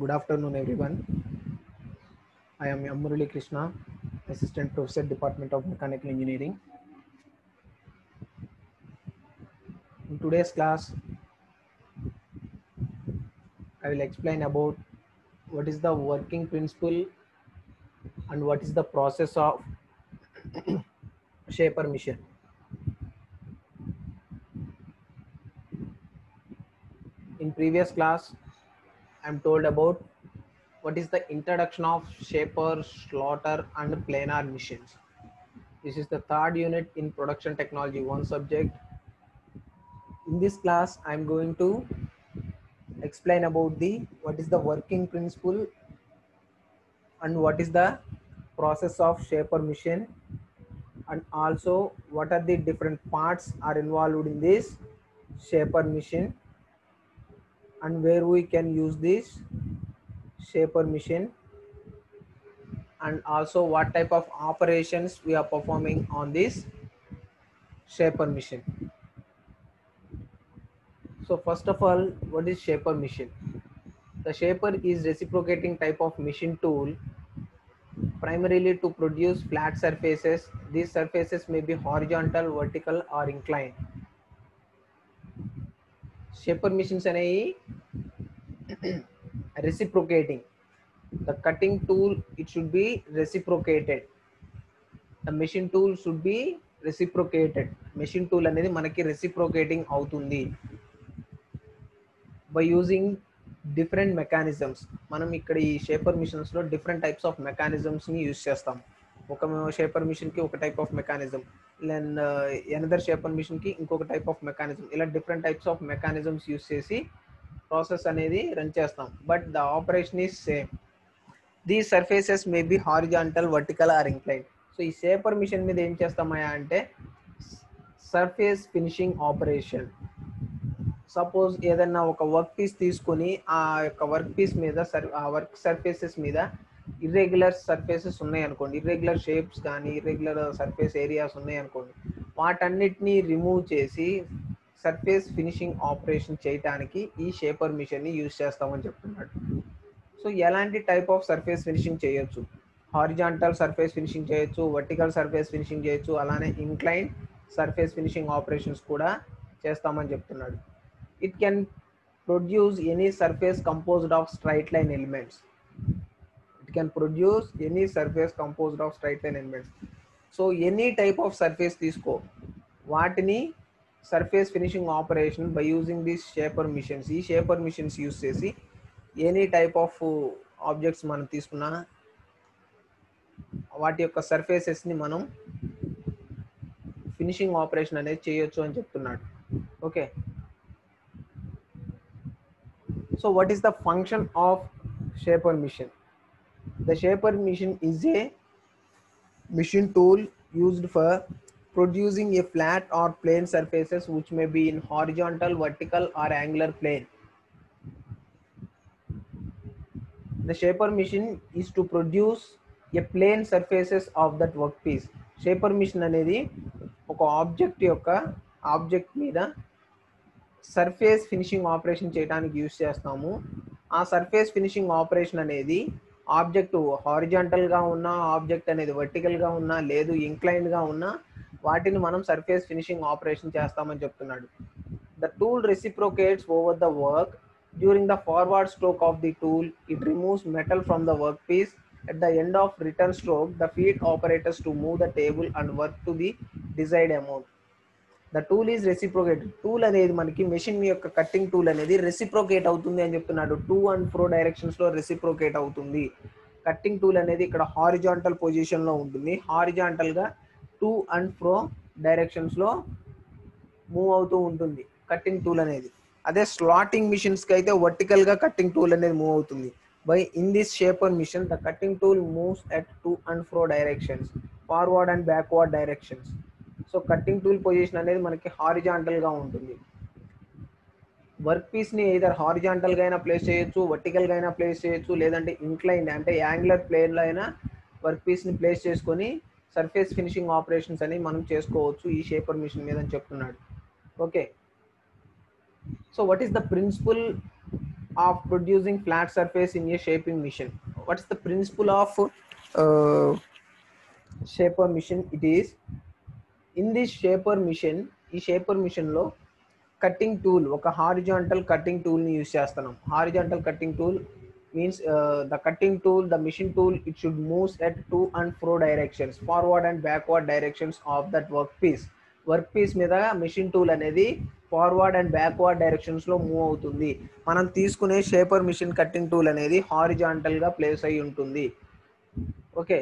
Good afternoon, everyone. I am M. Murali Krishna, Assistant Professor, Department of Mechanical Engineering. In today's class, I will explain about what is the working principle and what is the process of shaper mission. In previous class, I'm told about what is the introduction of shaper, slaughter, and planar missions. This is the third unit in production technology, one subject. In this class, I'm going to explain about the what is the working principle and what is the process of shaper mission and also what are the different parts are involved in this shaper mission and where we can use this shaper mission and also what type of operations we are performing on this shaper mission so first of all what is shaper mission the shaper is reciprocating type of machine tool primarily to produce flat surfaces these surfaces may be horizontal vertical or inclined shaper machines అనేవి reciprocating the cutting tool it should be reciprocated the machine tool should be reciprocated machine tool అనేది మనకి reciprocating అవుతుంది by using different mechanisms మనం ఇక్కడ ఈ shaper మిషన్స్లో different types of మెకానిజమ్స్ని use చేస్తాం ఒక షేపర్ మిషన్కి ఒక type of mechanism then another shaper మిషన్కి ఇంకొక టైప్ ఆఫ్ మెకానిజం ఇలా different types of mechanisms use చేసి ప్రాసెస్ అనేది రన్ చేస్తాం but the operation is same the surfaces may be horizontal vertical or incline so ఈ shaper machine మీద ఏం చేస్తామయ్యా అంటే సర్ఫేస్ ఫినిషింగ్ ఆపరేషన్ సపోజ్ ఏదన్నా ఒక వర్క్ పీస్ తీసుకొని ఆ యొక్క వర్క్ పీస్ మీద సర్ ఆ వర్క్ సర్ఫేసెస్ మీద ఇర్రెగ్యులర్ సర్ఫేసెస్ ఉన్నాయి అనుకోండి ఇర్రెగ్యులర్ షేప్స్ కానీ ఇర్రెగ్యులర్ సర్ఫేస్ ఏరియాస్ ఉన్నాయి అనుకోండి వాటన్నిటిని రిమూవ్ చేసి సర్ఫేస్ ఫినిషింగ్ ఆపరేషన్ చేయడానికి ఈ షేపర్ మిషన్ని యూజ్ చేస్తామని చెప్తున్నాడు సో ఎలాంటి టైప్ ఆఫ్ సర్ఫేస్ ఫినిషింగ్ చేయొచ్చు హారిజాంటల్ సర్ఫేస్ ఫినిషింగ్ చేయొచ్చు వర్టికల్ సర్ఫేస్ ఫినిషింగ్ చేయొచ్చు అలానే ఇంక్లైన్ సర్ఫేస్ ఫినిషింగ్ ఆపరేషన్స్ కూడా చేస్తామని చెప్తున్నాడు it can produce any surface composed of straight line elements it can produce any surface composed of straight line elements so any type of surface తీసుకో వాటిని surface finishing operation by using these shaper machines ఈ shaper machines use చేసి any type of objects మనం తీసుకున్నా వాటి యొక్క సర్ఫేసెస్ని మనం finishing operation అనేది చేయొచ్చు అని చెప్తున్నాడు okay so what is the function of shaper machine The shaper machine is a machine tool used for producing a flat or plane surfaces which may be in horizontal, vertical or angular plane. The shaper machine is to produce a plane surfaces of that workpiece. Shaper machine అనేది ఒక object యొక్క object మీద surface finishing operation చేయడానికి use చేస్తాము ఆ surface finishing operation అనేది object హారిజాంటల్గా ఉన్నా ఆబ్జెక్ట్ అనేది వర్టికల్గా ఉన్నా లేదు ఇంక్లైన్డ్గా ఉన్నా వాటిని మనం సర్ఫేస్ ఫినిషింగ్ ఆపరేషన్ చేస్తామని చెప్తున్నాడు the tool reciprocates over the work during the forward stroke of the tool it removes metal from the work piece at the end of return stroke the feed operators to move the table and work to the desired amount the tool is reciprocate tool అనేది మనకి machine యొక్క cutting tool అనేది reciprocate అవుతుంది అని చెప్తున్నాడు to and fro directions లో reciprocate అవుతుంది cutting tool అనేది ఇక్కడ హారిజాంటల్ పొజిషన్ లో ఉంటుంది హారిజాంటల్ గా టూ అండ్ ఫ్రో డైరెక్షన్స్ లో మూవ్ అవుతూ ఉంటుంది కట్టింగ్ టూల్ అనేది అదే స్లాటింగ్ మిషన్స్ కి అయితే వర్టికల్ గా కట్టింగ్ టూల్ అనేది మూవ్ అవుతుంది by in this shaper machine the cutting tool moves at to and fro directions forward and backward directions so cutting tool position అనేది మనకి హారిజాంటల్ గా ఉంటుంది వర్క్ పీస్ ని ఏదర్ హారిజాంటల్ గా అయినా ప్లేస్ చేయొచ్చు వర్టికల్ గా అయినా ప్లేస్ చేయొచ్చు లేదంటే ఇంక్లైన్ అంటే యాంగులర్ ప్లేన్ లో అయినా వర్క్ పీస్ ని ప్లేస్ చేసుకొని సర్ఫేస్ ఫినిషింగ్ ఆపరేషన్స్ అని మనం చేసుకోవచ్చు ఈ షేపర్ మిషన్ మీద అని చెప్తున్నాడు okay so what is the principle of producing flat surface in a shaping machine what is the principle of uh, shaper machine it is in this shaper machine ఈ shaper మిషన్లో cutting tool ఒక horizontal cutting టూల్ని use చేస్తున్నాం horizontal cutting tool means the cutting tool the machine tool it should moves at to and fro directions forward and backward directions of that work piece work piece మీద machine tool అనేది forward and backward డైరెక్షన్స్లో move అవుతుంది మనం తీసుకునే shaper machine cutting tool అనేది హారిజాంటల్గా place అయి ఉంటుంది okay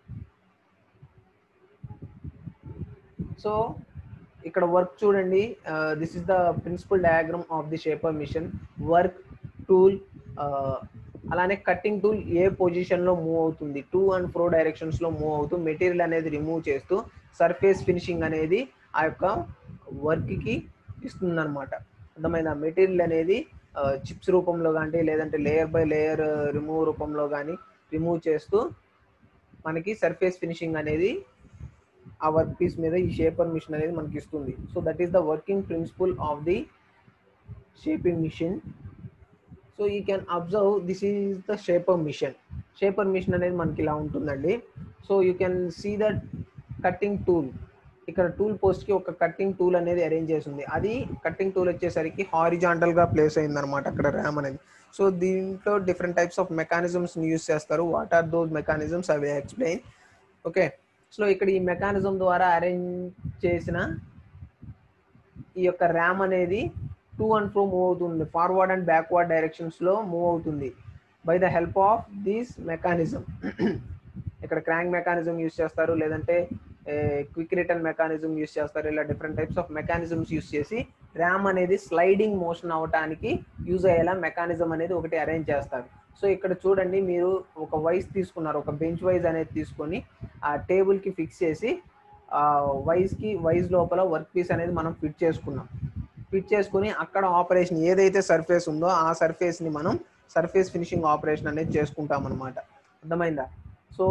so ఇక్కడ వర్క్ చూడండి this is the principle diagram of the shaper machine work tool అలానే కట్టింగ్ టూల్ ఏ పొజిషన్లో మూవ్ అవుతుంది టూ అండ్ ఫ్రో డైరెక్షన్స్లో మూవ్ అవుతూ మెటీరియల్ అనేది రిమూవ్ చేస్తూ సర్ఫేస్ ఫినిషింగ్ అనేది ఆ యొక్క వర్క్కి ఇస్తుంది అనమాట అర్థమైన మెటీరియల్ అనేది చిప్స్ రూపంలో కానీ లేదంటే లేయర్ బై లేయర్ రిమూవ్ రూపంలో కానీ రిమూవ్ చేస్తూ మనకి సర్ఫేస్ ఫినిషింగ్ అనేది ఆ వర్క్ పీస్ మీద ఈ షేపర్ మిషన్ అనేది మనకి ఇస్తుంది so that is the working principle of the shaping machine so you can observe this is the shaper machine shaper machine అనేది మనకి ఇలా ఉంటుందండి so you can see that cutting tool ఇక్కడ టూల్ పోస్ట్కి ఒక కట్టింగ్ టూల్ అనేది arrange చేసింది అది కట్టింగ్ టూల్ వచ్చేసరికి హారిజాంటల్గా ప్లేస్ అయింది అనమాట అక్కడ ర్యామ్ అనేది సో దీంట్లో డిఫరెంట్ టైప్స్ ఆఫ్ మెకానిజమ్స్ని యూస్ చేస్తారు వాట్ ఆర్ దోస్ మెకానిజమ్స్ అవి ఎక్స్ప్లెయిన్ ఓకే సో ఇక్కడ ఈ మెకానిజం ద్వారా అరేంజ్ చేసిన ఈ యొక్క ర్యామ్ అనేది టూ అండ్ ఫ్రో మూవ్ అవుతుంది ఫార్వర్డ్ అండ్ బ్యాక్వర్డ్ డైరెక్షన్స్లో మూవ్ అవుతుంది by the help of these mechanism ఇక్కడ క్రాంక్ మెకానిజం యూస్ చేస్తారు లేదంటే క్విక్ రిటర్న్ మెకానిజం యూస్ చేస్తారు ఇలా different types of mechanisms use చేసి ర్యామ్ అనేది స్లైడింగ్ మోషన్ అవడానికి యూజ్ అయ్యేలా మెకానిజం అనేది ఒకటి అరేంజ్ చేస్తారు సో ఇక్కడ చూడండి మీరు ఒక వైజ్ తీసుకున్నారు ఒక బెంచ్ వైజ్ అనేది తీసుకొని ఆ టేబుల్కి ఫిక్స్ చేసి ఆ వైజ్కి వైజ్ లోపల వర్క్ పీస్ అనేది మనం ఫిట్ చేసుకున్నాం ఫిట్ చేసుకుని అక్కడ ఆపరేషన్ ఏదైతే సర్ఫేస్ ఉందో ఆ సర్ఫేస్ని మనం సర్ఫేస్ ఫినిషింగ్ ఆపరేషన్ అనేది చేసుకుంటాం అనమాట అర్థమైందా so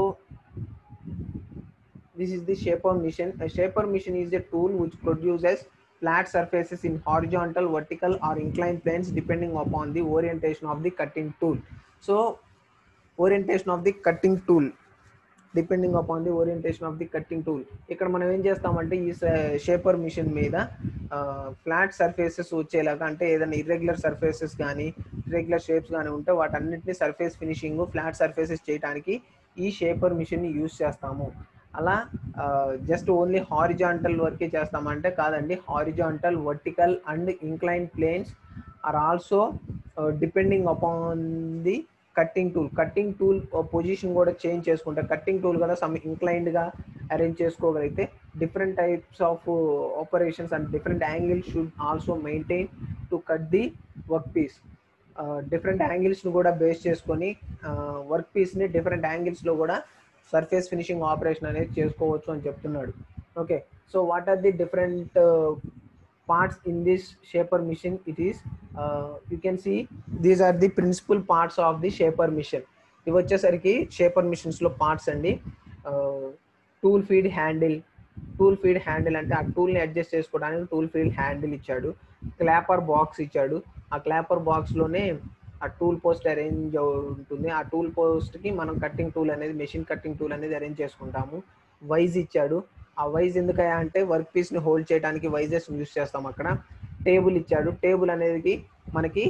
this is the shaper mission a shaper mission is a tool which produces flat surfaces in horizontal vertical or inclined planes depending upon the orientation of the cutting tool so orientation of the cutting tool depending upon the orientation of the cutting tool ఇక్కడ మనం ఏం చేస్తామంటే ఈ shaper machine మీద flat surfaces వచ్చేలాగా అంటే ఏదైనా irregular surfaces కానీ ఇర్రెగ్యులర్ షేప్స్ కానీ ఉంటే వాటన్నిటిని సర్ఫేస్ ఫినిషింగ్ ఫ్లాట్ సర్ఫేసెస్ చేయడానికి ఈ షేపర్ మిషన్ని యూస్ చేస్తాము అలా జస్ట్ ఓన్లీ హారిజాంటల్ వర్కే చేస్తామంటే కాదండి horizontal vertical and incline planes are also depending upon the cutting tool cutting tool position కూడా చేంజ్ చేసుకుంటే కట్టింగ్ టూల్ కదా సమ్ ఇంక్లైన్డ్గా అరేంజ్ చేసుకోగలిగితే different types of operations and different angles should also maintain to cut the work piece different యాంగిల్స్ని కూడా base చేసుకొని work పీస్ని different యాంగిల్స్లో కూడా సర్ఫేస్ ఫినిషింగ్ ఆపరేషన్ అనేది చేసుకోవచ్చు అని చెప్తున్నాడు okay so what are the different parts in this shaper machine it is uh, you can see these are the principal parts of the shaper machine ఇవి వచ్చేసరికి shaper మిషన్స్లో parts అండి tool feed handle tool feed handle అంటే ఆ టూల్ని adjust చేసుకోవడానికి tool feed handle ఇచ్చాడు clapper box ఇచ్చాడు ఆ క్లాపర్ బాక్స్లోనే ఆ టూల్ పోస్ట్ అరేంజ్ ఉంటుంది ఆ టూల్ పోస్ట్కి మనం కట్టింగ్ టూల్ అనేది మెషిన్ కట్టింగ్ టూల్ అనేది అరేంజ్ చేసుకుంటాము వైజ్ ఇచ్చాడు ఆ వైజ్ ఎందుకయ్యా అంటే వర్క్ పీస్ని హోల్డ్ చేయడానికి వైజెస్ యూస్ చేస్తాం అక్కడ టేబుల్ ఇచ్చాడు టేబుల్ అనేది మనకి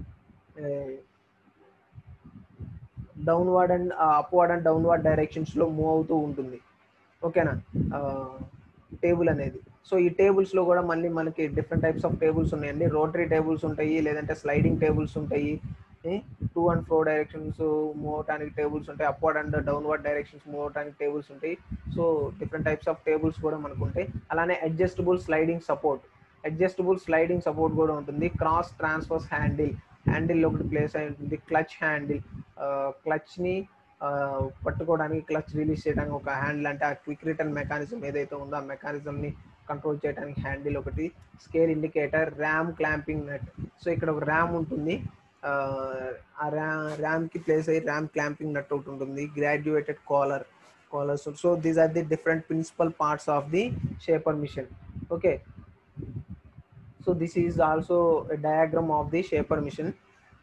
downward and upward and downward డైరెక్షన్స్లో మూవ్ అవుతూ ఉంటుంది ఓకేనా టేబుల్ అనేది సో ఈ టేబుల్స్లో కూడా మళ్ళీ మనకి డిఫరెంట్ టైప్స్ ఆఫ్ టేబుల్స్ ఉన్నాయండి రోటరీ టేబుల్స్ ఉంటాయి లేదంటే స్లైడింగ్ టేబుల్స్ ఉంటాయి to and fro directions move అవడానికి టేబుల్స్ ఉంటాయి upward and downward directions move అవడానికి టేబుల్స్ ఉంటాయి so different types of tables కూడా మనకు ఉంటాయి అలానే adjustable sliding support adjustable sliding support కూడా ఉంటుంది క్రాస్ ట్రాన్స్ఫర్స్ హ్యాండిల్ హ్యాండిల్ ఒకటి ప్లేస్ అయి ఉంటుంది క్లచ్ హ్యాండిల్ క్లచ్ని పట్టుకోవడానికి క్లచ్ రిలీజ్ చేయడానికి ఒక హ్యాండిల్ అంటే ఆ క్విక్ రిటర్న్ మెకానిజం ఏదైతే ఉందో ఆ మెకానిజంని కంట్రోల్ చేయడానికి హ్యాండిల్ ఒకటి scale indicator ram clamping nut so ఇక్కడ ఒక ర్యామ్ ఉంటుంది ఆ ర్యా ర్యామ్కి ప్లేస్ అయ్యి ర్యామ్ క్లాంపింగ్ నట్ ఒకటి ఉంటుంది graduated collar collars so these are the different principal parts of the shaper machine okay so this is also a diagram of the shaper mission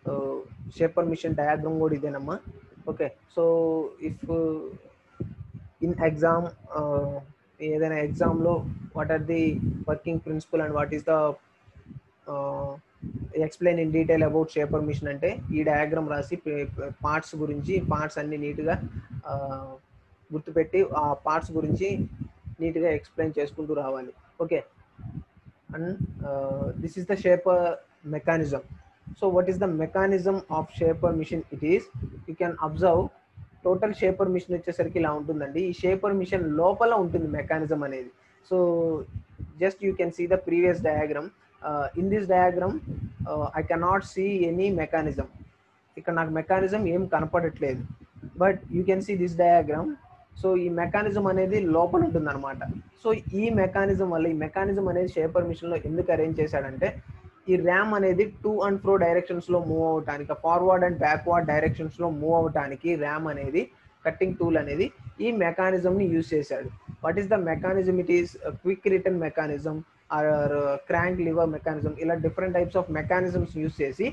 shaper machine diagram కూడా ఇదేనమ్మా okay so if in exam ఏదైనా ఎగ్జామ్లో what are the working principle and what is the explain in detail about shaper machine అంటే ఈ diagram రాసి parts గురించి parts అన్ని నీట్గా గుర్తుపెట్టి ఆ పార్ట్స్ గురించి నీట్గా ఎక్స్ప్లెయిన్ చేసుకుంటూ రావాలి okay and this is the shaper mechanism so what is the mechanism of shaper machine it is you can observe total shaper machine వచ్చేసరికి ఇలా ఉంటుందండి ఈ షేపర్ మిషన్ లోపల ఉంటుంది మెకానిజం అనేది so just you can see the previous diagram in this diagram I cannot see any mechanism ఇక్కడ నాకు mechanism ఏం కనపడట్లేదు but you can see this diagram so ఈ మెకానిజం అనేది లోపల ఉంటుంది అనమాట సో ఈ మెకానిజం వల్ల ఈ మెకానిజం అనేది షేపర్ మిషన్లో ఎందుకు అరేంజ్ చేశాడంటే ఈ ర్యామ్ అనేది టూ అండ్ ఫ్రో డైరెక్షన్స్లో మూవ్ అవటానికి ఫార్వర్డ్ అండ్ బ్యాక్వర్డ్ డైరెక్షన్స్లో మూవ్ అవటానికి ర్యామ్ అనేది కట్టింగ్ టూల్ అనేది ఈ మెకానిజంని యూజ్ చేశాడు what is the mechanism it is quick return mechanism or crank lever mechanism ఇలా different types of mechanisms use చేసి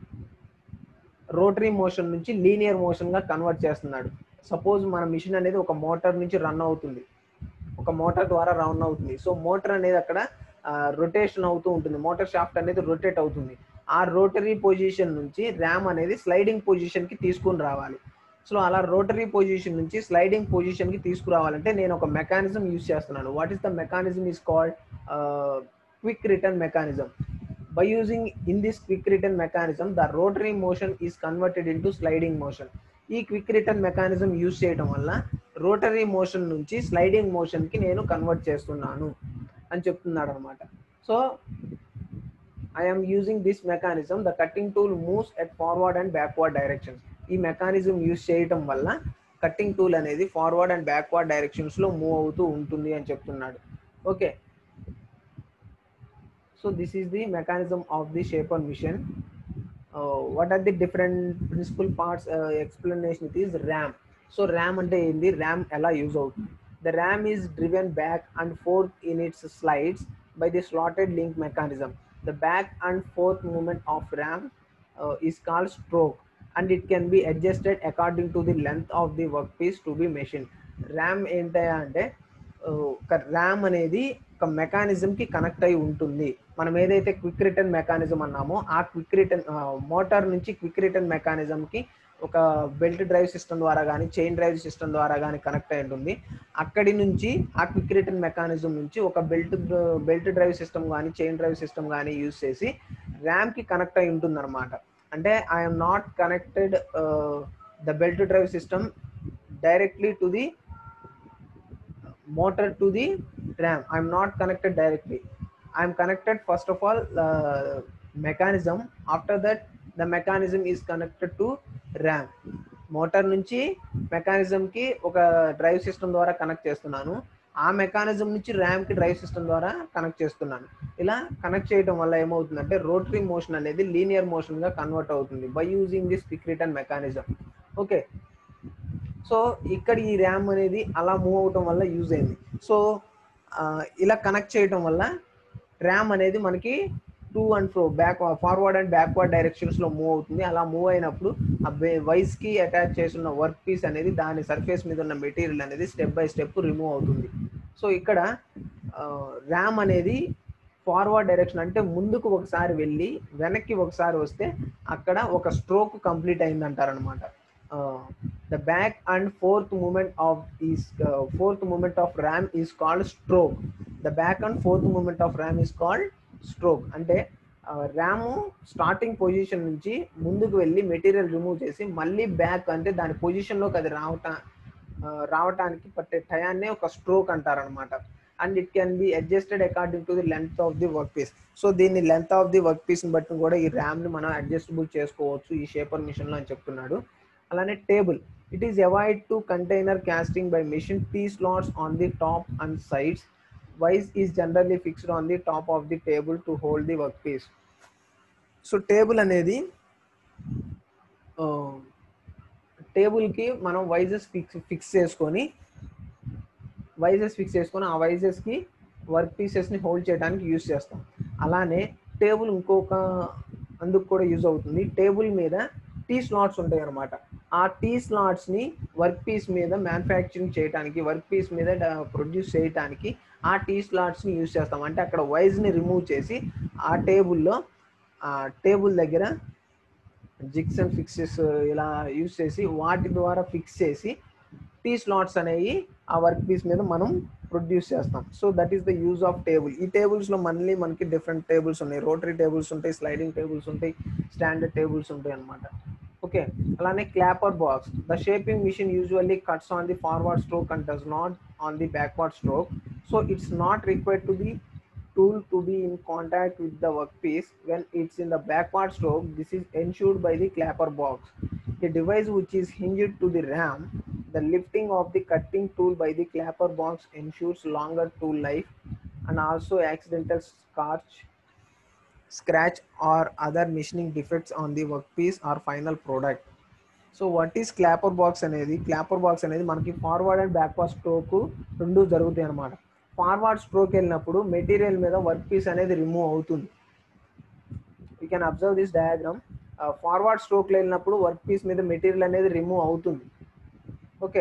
రోటరీ మోషన్ నుంచి లీనియర్ మోషన్గా కన్వర్ట్ చేస్తున్నాడు సపోజ్ మన మిషన్ అనేది ఒక మోటార్ నుంచి రన్ అవుతుంది ఒక మోటార్ ద్వారా రన్ అవుతుంది సో మోటార్ అనేది అక్కడ రొటేషన్ అవుతూ ఉంటుంది మోటార్ షాఫ్ట్ అనేది రొటేట్ అవుతుంది ఆ రోటరీ పొజిషన్ నుంచి ర్యామ్ అనేది స్లైడింగ్ పొజిషన్కి తీసుకుని రావాలి సో అలా రోటరీ పొజిషన్ నుంచి స్లైడింగ్ పొజిషన్కి తీసుకురావాలంటే నేను ఒక మెకానిజం యూజ్ చేస్తున్నాను what is the mechanism is called quick return mechanism by using in this quick return mechanism the rotary motion is converted into sliding motion ఈ క్విక్ రిటర్న్ మెకానిజం యూజ్ చేయడం వల్ల rotary motion నుంచి sliding మోషన్కి నేను convert చేస్తున్నాను అని చెప్తున్నాడు అనమాట so I'm using this mechanism the cutting tool moves at forward and backward directions ఈ మెకానిజం యూజ్ చేయటం వల్ల కట్టింగ్ టూల్ అనేది ఫార్వర్డ్ అండ్ బ్యాక్వర్డ్ డైరెక్షన్స్లో మూవ్ అవుతూ ఉంటుంది అని చెప్తున్నాడు okay so this is the mechanism of the shaper machine what are the different principal parts explanation it is ram so ram అంటే ఏంది ర్యామ్ ఎలా యూజ్ అవుతుంది the ram is driven back and forth in its slides by the slotted link mechanism the back and forth movement of ram is called stroke and it can be adjusted according to the length of the work piece to be machine ram ఏంటంటే అంటే ఒక RAM అనేది ఒక మెకానిజంకి connect అయి ఉంటుంది మనం ఏదైతే quick return mechanism అన్నామో ఆ క్విక్ రిటర్న్ మోటార్ నుంచి క్విక్ రిటర్న్ మెకానిజంకి ఒక బెల్ట్ డ్రైవ్ సిస్టమ్ ద్వారా కానీ చైన్ డ్రైవ్ సిస్టమ్ ద్వారా కానీ కనెక్ట్ అయి ఉంటుంది అక్కడి నుంచి ఆ క్విక్ రిటర్న్ మెకానిజం నుంచి ఒక బెల్ట్ బెల్ట్ డ్రైవ్ సిస్టమ్ కానీ చైన్ డ్రైవ్ సిస్టమ్ కానీ యూజ్ చేసి ర్యామ్కి కనెక్ట్ అయి ఉంటుంది అనమాట అంటే I'm not connected the belt drive system directly to the motor to the ram i'm not connected directly i'm connected first of all uh, mechanism after that the mechanism is connected to ram motor నుంచి మెకానిజంకి ఒక drive system ద్వారా connect చేస్తున్నాను ఆ mechanism నుంచి ర్యామ్కి drive system ద్వారా connect చేస్తున్నాను ఇలా కనెక్ట్ చేయడం వల్ల ఏమవుతుందంటే రోటరీ మోషన్ అనేది లీనియర్ మోషన్గా కన్వర్ట్ అవుతుంది by using this quick return mechanism okay so ఇక్కడ ఈ ర్యామ్ అనేది అలా మూవ్ అవటం వల్ల యూజ్ అయింది సో ఇలా కనెక్ట్ చేయటం వల్ల ర్యామ్ అనేది మనకి to and fro back forward and backward డైరెక్షన్స్లో మూవ్ అవుతుంది అలా మూవ్ అయినప్పుడు ఆ వైస్కి అటాచ్ చేస్తున్న వర్క్ పీస్ అనేది దాని సర్ఫేస్ మీద ఉన్న మెటీరియల్ అనేది స్టెప్ బై స్టెప్ రిమూవ్ అవుతుంది సో ఇక్కడ ర్యామ్ అనేది ఫార్వర్డ్ డైరెక్షన్ అంటే ముందుకు ఒకసారి వెళ్ళి వెనక్కి ఒకసారి వస్తే అక్కడ ఒక స్ట్రోక్ కంప్లీట్ అయింది అంటారనమాట the back and fourth movement of is uh, fourth movement of ram is called stroke the back and fourth movement of ram is called stroke అంటే ర్యామ్ స్టార్టింగ్ పొజిషన్ నుంచి ముందుకు వెళ్ళి మెటీరియల్ రిమూవ్ చేసి మళ్ళీ back అంటే దాని పొజిషన్లోకి అది రావటా రావటానికి పట్టే టయాన్నే ఒక స్ట్రోక్ అంటారనమాట and it can be adjusted according to the length of the work piece so దీన్ని లెంత్ ఆఫ్ ది వర్క్ పీస్ని బట్టి కూడా ఈ ర్యామ్ని మనం అడ్జస్టబుల్ చేసుకోవచ్చు ఈ షేపర్ మిషన్లో అని చెప్తున్నాడు అలానే table it is avoid to container casting by machine T slots on the top and sides vice is generally fixed on the top of the table to hold the work piece so table అనేది టేబుల్కి మనం వైజెస్ fix fix చేసుకొని వైజెస్ fix చేసుకొని ఆ వైజెస్కి work పీసెస్ని hold చేయడానికి use చేస్తాం అలానే టేబుల్ ఇంకొక అందుకు కూడా యూజ్ అవుతుంది టేబుల్ మీద టీ స్లాట్స్ ఉంటాయి అనమాట ఆ టీ స్లాట్స్ని వర్క్ పీస్ మీద మ్యానుఫ్యాక్చరింగ్ చేయడానికి వర్క్ పీస్ మీద ప్రొడ్యూస్ చేయడానికి ఆ టీ స్లాట్స్ని యూజ్ చేస్తాం అంటే అక్కడ వైజ్ని రిమూవ్ చేసి ఆ టేబుల్లో ఆ టేబుల్ దగ్గర జిగ్స్ అండ్ ఫిక్సెస్ ఇలా యూజ్ చేసి వాటి ద్వారా ఫిక్స్ చేసి టీ స్లాట్స్ అనేవి ఆ వర్క్ పీస్ మీద మనం ప్రొడ్యూస్ చేస్తాం so that is the use of table ఈ టేబుల్స్లో మళ్ళీ మనకి డిఫరెంట్ టేబుల్స్ ఉన్నాయి రోటరీ టేబుల్స్ ఉంటాయి స్లైడింగ్ టేబుల్స్ ఉంటాయి స్టాండర్డ్ టేబుల్స్ ఉంటాయి అనమాట ఓకే అలానే clapper box the shaping machine usually cuts on the forward stroke and does not on the backward stroke so it's not required to the tool to be in contact with the workpiece when it's in the backward stroke this is ensured by the clapper box a device which is hinged to the ram the lifting of the cutting tool by the clapper box ensures longer tool life and also accidental scratch scratch or other machining defects on the workpiece or final product so what is clapper box అనేది clapper box అనేది మనకి forward and backward stroke రెండు జరుగుతాయి అనమాట forward stroke వెళ్ళినప్పుడు material మీద work piece అనేది remove అవుతుంది you can observe this diagram forward stroke వెళ్ళినప్పుడు వర్క్ పీస్ మీద మెటీరియల్ అనేది రిమూవ్ అవుతుంది ఓకే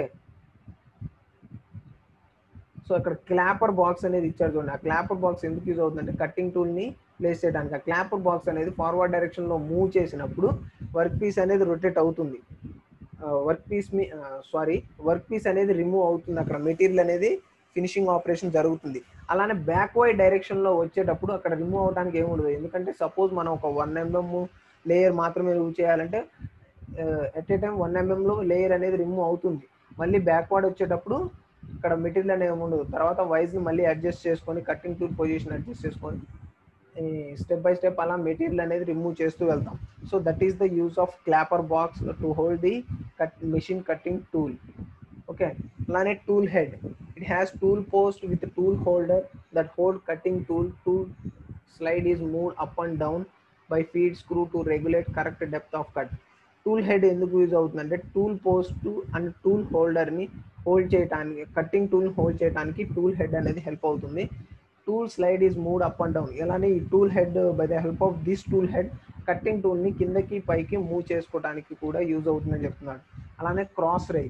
సో అక్కడ క్లాపర్ బాక్స్ అనేది ఇచ్చారు చూడండి ఆ క్లాపర్ బాక్స్ ఎందుకు యూజ్ అవుతుందంటే కట్టింగ్ టూల్ని ప్లేస్ చేయడానికి ఆ క్లాపర్ బాక్స్ అనేది ఫార్వర్డ్ డైరెక్షన్లో మూవ్ చేసినప్పుడు వర్క్ పీస్ అనేది రొటేట్ అవుతుంది వర్క్ పీస్ మీ సారీ వర్క్ పీస్ అనేది రిమూవ్ అవుతుంది అక్కడ మెటీరియల్ అనేది ఫినిషింగ్ ఆపరేషన్ జరుగుతుంది అలానే బ్యాక్వర్డ్ డైరెక్షన్లో వచ్చేటప్పుడు అక్కడ రిమూవ్ అవడానికి ఏముండదు ఎందుకంటే సపోజ్ మనం ఒక వన్ ఎంఎం లేయర్ మాత్రమే రిమూవ్ చేయాలంటే ఎట్ ఏ టైం వన్ ఎంఎంలో లేయర్ అనేది రిమూవ్ అవుతుంది మళ్ళీ బ్యాక్వర్డ్ వచ్చేటప్పుడు ఇక్కడ మెటీరియల్ అనేది ఉండదు తర్వాత వైజ్ని మళ్ళీ అడ్జస్ట్ చేసుకొని కట్టింగ్ టూల్ పొజిషన్ అడ్జస్ట్ చేసుకొని స్టెప్ బై స్టెప్ అలా మెటీరియల్ అనేది రిమూవ్ చేస్తూ వెళ్తాం so that is the use of clapper box to hold the cut machine cutting tool okay అలానే tool head it has tool post with tool holder that hold cutting tool tool slide is move up and down by feed screw to regulate correct depth of cut tool head ఎందుకు use అవుతుందంటే tool post and tool హోల్డర్ని hold చేయడానికి cutting tool hold చేయడానికి tool head అనేది help అవుతుంది tool slide is moved up and down ఇలానే ఈ tool head by the help of this tool head cutting టూల్ని కిందకి పైకి మూవ్ చేసుకోవడానికి కూడా యూజ్ అవుతుందని చెప్తున్నాడు అలానే cross rail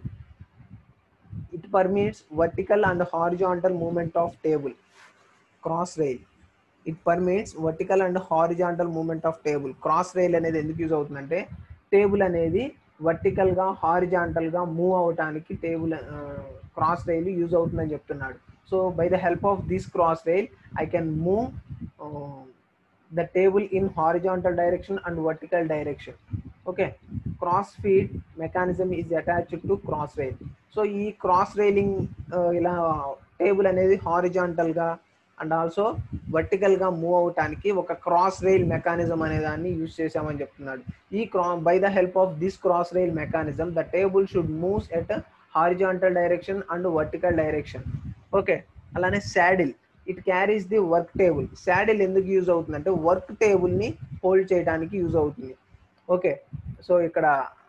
it permits vertical and horizontal movement of table cross rail it permits vertical and horizontal movement of table cross rail అనేది ఎందుకు యూజ్ అవుతుందంటే టేబుల్ అనేది వర్టికల్గా హారిజాంటల్గా మూవ్ అవటానికి టేబుల్ క్రాస్ రైల్ యూజ్ అవుతుందని చెప్తున్నాడు so by the help of this cross rail I can move the table in horizontal direction and vertical direction okay cross feed mechanism is attached to cross rail so ఈ cross railing ఇలా table అనేది హారిజాంటల్గా and also వర్టికల్గా move అవటానికి ఒక cross rail mechanism అనే దాన్ని use చేసామని చెప్తున్నాడు ఈ క్రా by the help of this cross rail mechanism the table should moves at horizontal direction and vertical direction okay అలానే saddle it carries the work table saddle ఎందుకు యూజ్ అవుతుందంటే work టేబుల్ని హోల్డ్ చేయడానికి యూజ్ అవుతుంది ఓకే సో ఇక్కడ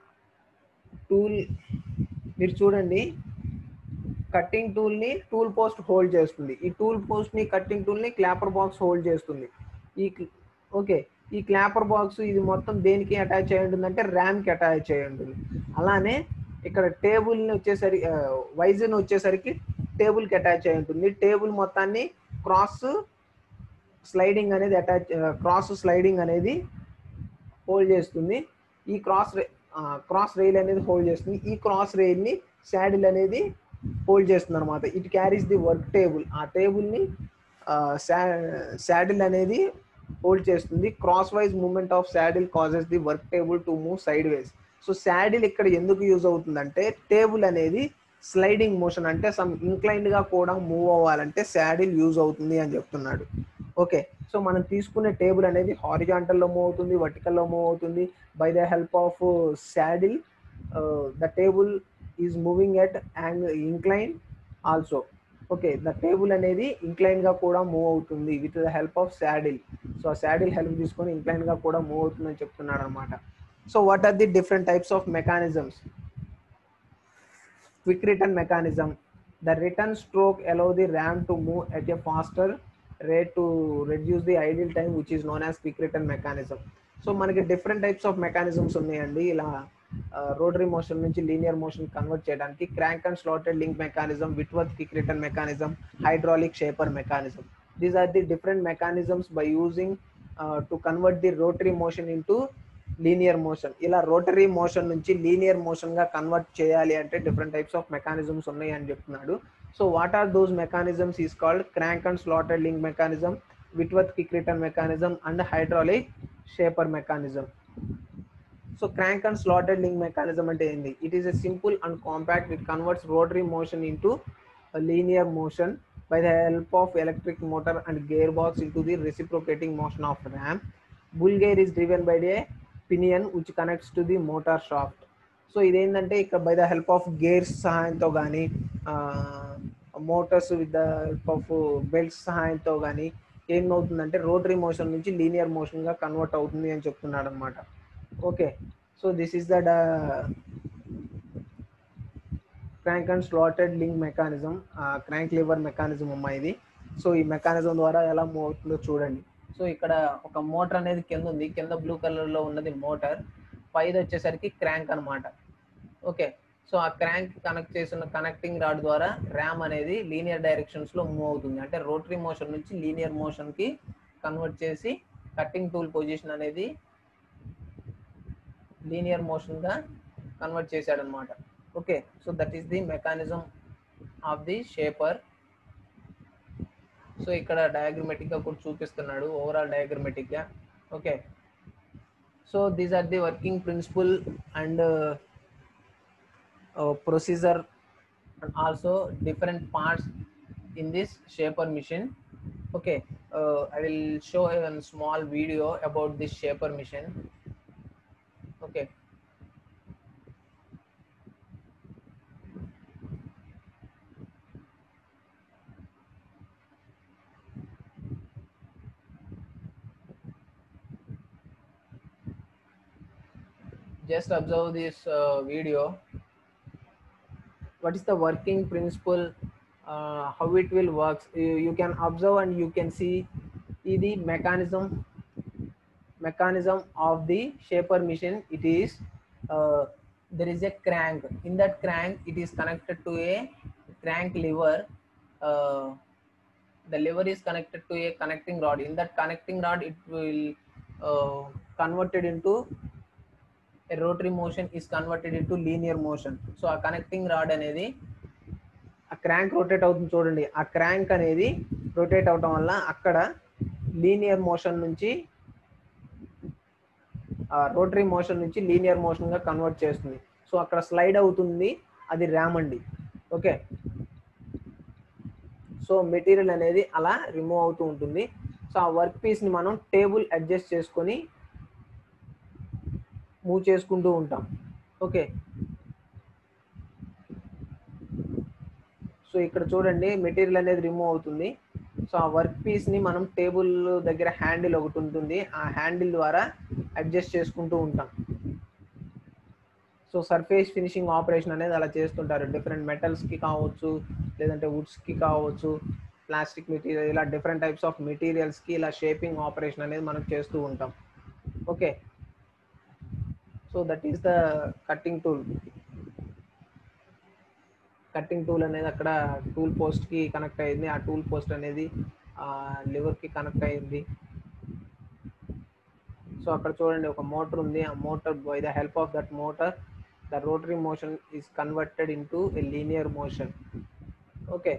tool మీరు చూడండి cutting టూల్ని టూల్ పోస్ట్ హోల్డ్ చేస్తుంది ఈ టూల్ పోస్ట్ని కట్టింగ్ టూల్ని క్లాపర్ బాక్స్ హోల్డ్ చేస్తుంది ఈ ఓకే ఈ క్లాపర్ బాక్స్ ఇది మొత్తం దేనికి అటాచ్ అయి ఉంటుందంటే ర్యామ్కి అటాచ్ అయి ఉంటుంది అలానే ఇక్కడ టేబుల్ని వచ్చేసరికి వైజన్ వచ్చేసరికి టేబుల్కి అటాచ్ అయి ఉంటుంది టేబుల్ మొత్తాన్ని క్రాస్ స్లైడింగ్ అనేది అటాచ్ క్రాస్ స్లైడింగ్ అనేది హోల్డ్ చేస్తుంది ఈ క్రాస్ క్రాస్ రైల్ అనేది హోల్డ్ చేస్తుంది ఈ క్రాస్ రైల్ని శాడిల్ అనేది హోల్డ్ చేస్తుంది అనమాట it carries the work table ఆ టేబుల్ని శాడిల్ అనేది హోల్డ్ చేస్తుంది crosswise movement of saddle causes the work table to move sideways so saddle ఇక్కడ ఎందుకు యూజ్ అవుతుందంటే టేబుల్ అనేది స్లైడింగ్ మోషన్ అంటే సమ్ ఇంక్లైన్డ్ గా కూడా మూవ్ అవ్వాలంటే శాడిల్ యూజ్ అవుతుంది అని చెప్తున్నాడు ఓకే సో మనం తీసుకునే టేబుల్ అనేది హారిజాంటల్లో మూవ్ అవుతుంది వర్టికల్లో మూవ్ అవుతుంది by the help of saddle the table is moving at an incline also okay the table అనేది ఇంక్లైన్ గా కూడా మూవ్ అవుతుంది with the help of saddle so ఆ శాడిల్ హెల్ప్ తీసుకొని ఇంక్లైన్ గా కూడా మూవ్ అవుతుందని చెప్తున్నాడు అనమాట so what are the different types of mechanisms quick return mechanism the return stroke allow the ram to move at a faster rate to reduce the idle time which is known as quick return mechanism so మనకి different types of mechanisms ఉన్నాయండి ఇలా rotary motion నుంచి linear motion convert చేయడానికి crank and slotted link mechanism Whitworth kick return mechanism hydraulic shaper mechanism these are the different mechanisms by using to convert the rotary motion into linear motion ఇలా rotary motion నుంచి linear motion గా convert చేయాలి అంటే different types of mechanisms ఉన్నాయి అని చెప్తున్నాడు so what are those mechanisms is called crank and slotted link mechanism Whitworth kick return mechanism and hydraulic shaper mechanism so crank and slotted link mechanism అంటే ఏంది it is a simple and compact it converts rotary motion into linear motion by the help of electric motor and gearbox into the reciprocating motion of ram. Bull gear is driven by the pinion which connects to the motor shaft. So ఇదేంటంటే ఇక్కడ by the help of gears సహాయంతో కానీ motors with the help of belts సహాయంతో కానీ ఏమవుతుందంటే rotary motion నుంచి linear మోషన్గా convert అవుతుంది అని చెప్తున్నాడు అనమాట okay so this is the crank and slotted link mechanism crank lever mechanism అమ్మా ఇది సో ఈ మెకానిజం ద్వారా ఎలా మూవ్ అవుతుందో చూడండి సో ఇక్కడ ఒక మోటార్ అనేది కింద ఉంది కింద బ్లూ కలర్ లో ఉన్నది మోటార్ పైది వచ్చేసరికి క్రాంక్ అన్నమాట ఓకే సో ఆ క్రాంక్ కనెక్ట్ చేసిన కనెక్టింగ్ రాడ్ ద్వారా ర్యామ్ అనేది లీనియర్ డైరెక్షన్స్ లో మూవ్ అవుతుంది అంటే రోటరీ మోషన్ నుంచి లీనియర్ మోషన్ కి కన్వర్ట్ చేసి కట్టింగ్ టూల్ పొజిషన్ అనేది లీనియర్ మోషన్ గా కన్వర్ట్ చేశాడు అనమాట okay so that is the mechanism of the shaper so ఇక్కడ డయాగ్రమెటిక్ గా కూడా చూపిస్తున్నాడు ఓవరాల్ డయాగ్రమెటిక్ గా okay so these are the working principle and procedure and also different parts in this shaper machine okay uh, i will show a small video about this shaper mission okay just observe this uh, video what is the working principle uh, how it will works you, you can observe and you can see the mechanism mechanism of the shaper machine it is uh, there is a crank in that crank it is connected to a crank lever uh, the lever is connected to a connecting rod in that connecting rod it will uh, converted into a rotary motion is converted into linear motion so ఆ connecting rod అనేది ఆ crank rotate అవుతుంది చూడండి ఆ crank అనేది rotate అవటం వల్ల అక్కడ లీనియర్ మోషన్ నుంచి రోటరీ మోషన్ నుంచి లీనియర్ మోషన్ గా కన్వర్ట్ చేస్తుంది సో అక్కడ స్లైడ్ అవుతుంది అది ర్యామ్ అండి ఓకే సో మెటీరియల్ అనేది అలా రిమూవ్ అవుతూ ఉంటుంది సో ఆ వర్క్ పీస్ ని మనం టేబుల్ అడ్జస్ట్ చేసుకొని మూవ్ చేసుకుంటూ ఉంటాం ఓకే సో ఇక్కడ చూడండి మెటీరియల్ అనేది రిమూవ్ అవుతుంది సో ఆ వర్క్ పీస్ ని మనం టేబుల్ దగ్గర హ్యాండిల్ ఒకటి ఉంటుంది ఆ హ్యాండిల్ ద్వారా అడ్జస్ట్ చేసుకుంటూ ఉంటాం సో సర్ఫేస్ ఫినిషింగ్ ఆపరేషన్ అనేది అలా చేస్తుంటారు డిఫరెంట్ మెటల్స్ కి కావచ్చు లేదంటే వుడ్స్ కి కావచ్చు ప్లాస్టిక్ మెటీరియల్ ఇలా డిఫరెంట్ టైప్స్ ఆఫ్ మెటీరియల్స్ కి ఇలా షేపింగ్ ఆపరేషన్ అనేది మనం చేస్తూ ఉంటాం okay so that is the cutting tool cutting tool అనేది అక్కడ టూల్ పోస్ట్ కి కనెక్ట్ అయింది ఆ టూల్ పోస్ట్ అనేది ఆ లివర్ కి కనెక్ట్ అయింది సో అక్కడ చూడండి ఒక మోటార్ ఉంది ఆ motor by the help of that motor the rotary motion is converted into a linear motion okay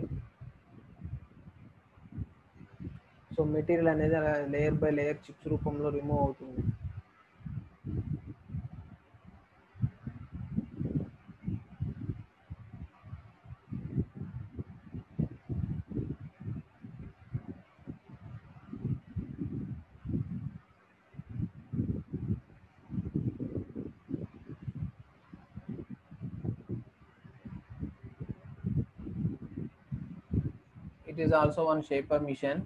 so material అనేది లేయర్ బై లేయర్ చిప్స్ రూపంలో రిమూవ్ అవుతుంది it is also one shaper mission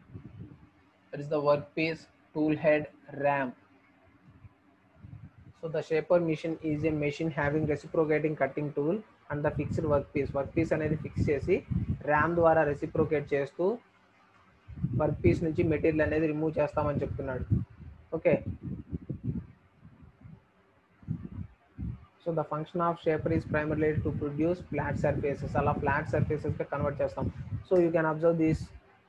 that is the workpiece tool head ram so the shaper machine is a machine having reciprocating cutting tool and the fixed workpiece. Workpiece అనేది fix చేసి ram ద్వారా reciprocate చేస్తూ work piece నుంచి material అనేది remove చేస్తామని చెప్తున్నాడు okay so the function of shaper is primarily to produce flat surfaces అలా flat సర్ఫేసెస్గా కన్వర్ట్ చేస్తాం so you can observe this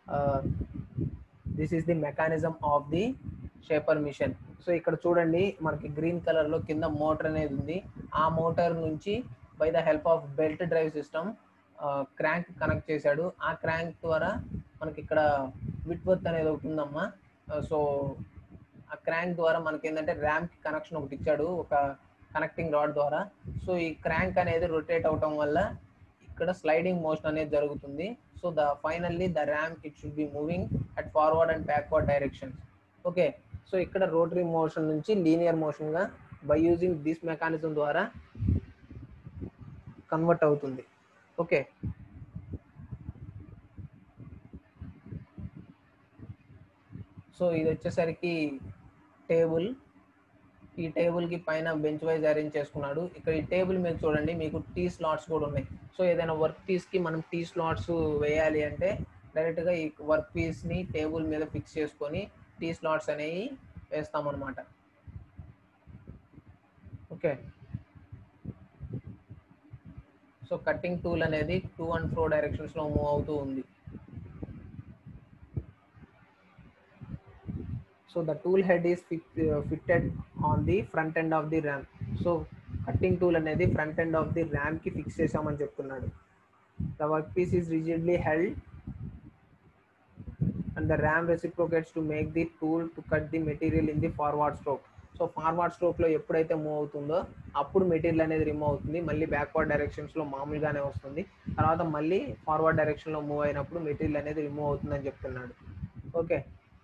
this is the mechanism of the shaper machine so ఇక్కడ చూడండి మనకి గ్రీన్ కలర్లో కింద మోటార్ అనేది ఉంది ఆ మోటార్ నుంచి by the help of belt drive system crank connect చేశాడు ఆ క్రాంక్ ద్వారా మనకి ఇక్కడ విట్వర్త్ అనేది ఒకటి ఉందమ్మా సో ఆ క్రాంక్ ద్వారా మనకి ఏంటంటే ర్యామ్కి కనెక్షన్ ఒకటి ఇచ్చాడు ఒక కనెక్టింగ్ రాడ్ ద్వారా సో ఈ క్రాంక్ అనేది రొటేట్ అవటం వల్ల ఇక్కడ స్లైడింగ్ మోషన్ అనేది జరుగుతుంది so the finally the ram it should be moving at forward and backward directions okay so ఇక్కడ రోటరీ మోషన్ నుంచి లీనియర్ మోషన్గా బై యూజింగ్ దిస్ మెకానిజం ద్వారా కన్వర్ట్ అవుతుంది ఓకే సో ఇది వచ్చేసరికి టేబుల్ ఈ టేబుల్కి పైన బెంచ్ వైజ్ అరేంజ్ చేసుకున్నాడు ఇక్కడ ఈ టేబుల్ మీద చూడండి మీకు టీ స్లాట్స్ కూడా ఉన్నాయి సో ఏదైనా వర్క్ పీస్కి మనం టీ స్లాట్స్ వేయాలి అంటే డైరెక్ట్గా ఈ వర్క్ పీస్ని టేబుల్ మీద ఫిక్స్ చేసుకొని టీ స్లాట్స్ అనేవి వేస్తామన్నమాట ఓకే సో కట్టింగ్ టూల్ అనేది టూ అండ్ ఫ్రో డైరెక్షన్స్లో మూవ్ అవుతూ ఉంది so the tool head is fitted on the front end of the ram so cutting tool అనేది ఫ్రంట్ ఎండ్ ఆఫ్ ది ర్యామ్కి fix చేసామని చెప్తున్నాడు the work piece is rigidly held and the ram reciprocates to make the tool to cut the material in the forward stroke so forward స్ట్రోక్లో ఎప్పుడైతే move అవుతుందో అప్పుడు material అనేది remove అవుతుంది మళ్ళీ బ్యాక్వర్డ్ డైరెక్షన్స్లో మామూలుగానే వస్తుంది తర్వాత మళ్ళీ ఫార్వర్డ్ డైరెక్షన్లో మూవ్ అయినప్పుడు మెటీరియల్ అనేది రిమూవ్ అవుతుందని చెప్తున్నాడు okay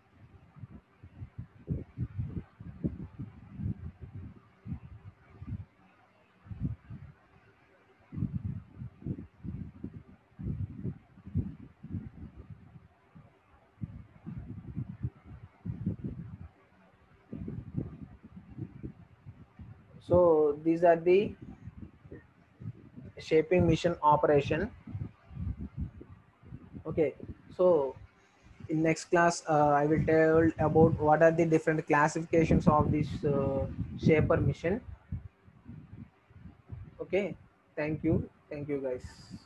so these are the shaping mission operation okay so in next class uh, i will tell about what are the different classifications of this uh, shaper mission okay thank you thank you guys